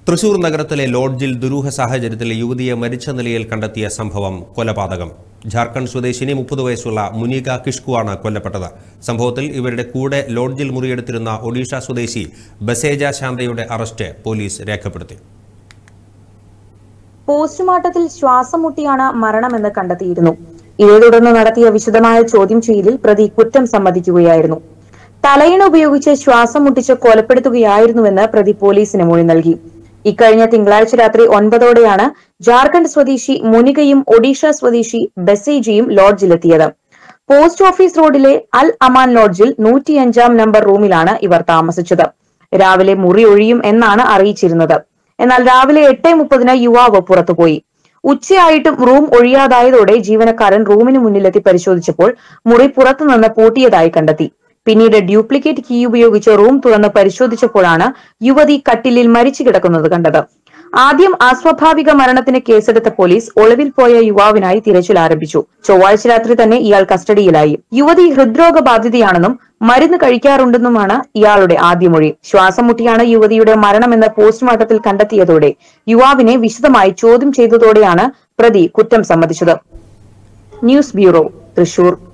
തൃശൂർ നഗരത്തിലെ ലോഡ്ജിൽ ദുരൂഹ സാഹചര്യത്തിൽ യുവതിയെ മരിച്ച നിലയിൽ കണ്ടെത്തിയ സംഭവം കൊലപാതകം ജാർഖണ്ഡ് സ്വദേശിനി മുപ്പത് വയസ്സുള്ള മുനീക കിഷ്കുവാണ് കൊല്ലപ്പെട്ടത് സംഭവത്തിൽ ഇവരുടെ കൂടെ ലോഡ്ജിൽ മുറിയെടുത്തിരുന്ന ഒഡീഷ സ്വദേശി ബസേജ ശാന്തയുടെ അറസ്റ്റ് പോലീസ് രേഖപ്പെടുത്തി പോസ്റ്റ്മോർട്ടത്തിൽ ശ്വാസം മുട്ടിയാണ് മരണമെന്ന് കണ്ടെത്തിയിരുന്നു ഇതേ തുടർന്ന് നടത്തിയ വിശദമായ ചോദ്യം ചെയ്യലിൽ പ്രതി കുറ്റം സമ്മതിക്കുകയായിരുന്നു തലയിണ ഉപയോഗിച്ച് ശ്വാസം മുട്ടിച്ച് കൊലപ്പെടുത്തുകയായിരുന്നുവെന്ന് പ്രതി പോലീസിന് മൊഴി നൽകി ഇക്കഴിഞ്ഞ തിങ്കളാഴ്ച രാത്രി ഒൻപതോടെയാണ് ജാർഖണ്ഡ് സ്വദേശി മുനികയും ഒഡീഷ സ്വദേശി ബസേജിയും ലോഡ്ജിലെത്തിയത് പോസ്റ്റ് ഓഫീസ് റോഡിലെ അൽ അമാൻ ലോഡ്ജിൽ നൂറ്റിയഞ്ചാം നമ്പർ റൂമിലാണ് ഇവർ താമസിച്ചത് രാവിലെ മുറി ഒഴിയും എന്നാണ് അറിയിച്ചിരുന്നത് എന്നാൽ രാവിലെ എട്ട് മുപ്പതിന് യുവാവ് പുറത്തുപോയി ഉച്ചയായിട്ടും റൂം ഒഴിയാതായതോടെ ജീവനക്കാരൻ റൂമിന് മുന്നിലെത്തി പരിശോധിച്ചപ്പോൾ മുറി പുറത്തുനിന്ന് പൂട്ടിയതായി കണ്ടെത്തി പിന്നീട് ഡ്യൂപ്ലിക്കേറ്റ് കീ ഉപയോഗിച്ച് റൂം തുറന്ന് പരിശോധിച്ചപ്പോഴാണ് യുവതി കട്ടിലിൽ മരിച്ചു കിടക്കുന്നത് കണ്ടത് ആദ്യം അസ്വാഭാവിക മരണത്തിന് കേസെടുത്ത പോലീസ് ഒളിവിൽ പോയ യുവാവിനായി തിരച്ചിൽ ആരംഭിച്ചു ചൊവ്വാഴ്ച രാത്രി തന്നെ ഇയാൾ കസ്റ്റഡിയിലായി യുവതി ഹൃദ്രോഗ ബാധിതയാണെന്നും മരുന്ന് കഴിക്കാറുണ്ടെന്നുമാണ് ഇയാളുടെ ആദ്യ മൊഴി ശ്വാസം മുട്ടിയാണ് യുവതിയുടെ മരണമെന്ന് പോസ്റ്റ്മോർട്ടത്തിൽ കണ്ടെത്തിയതോടെ യുവാവിനെ വിശദമായി ചോദ്യം ചെയ്തതോടെയാണ് പ്രതി കുറ്റം സമ്മതിച്ചത് ന്യൂസ് ബ്യൂറോ തൃശൂർ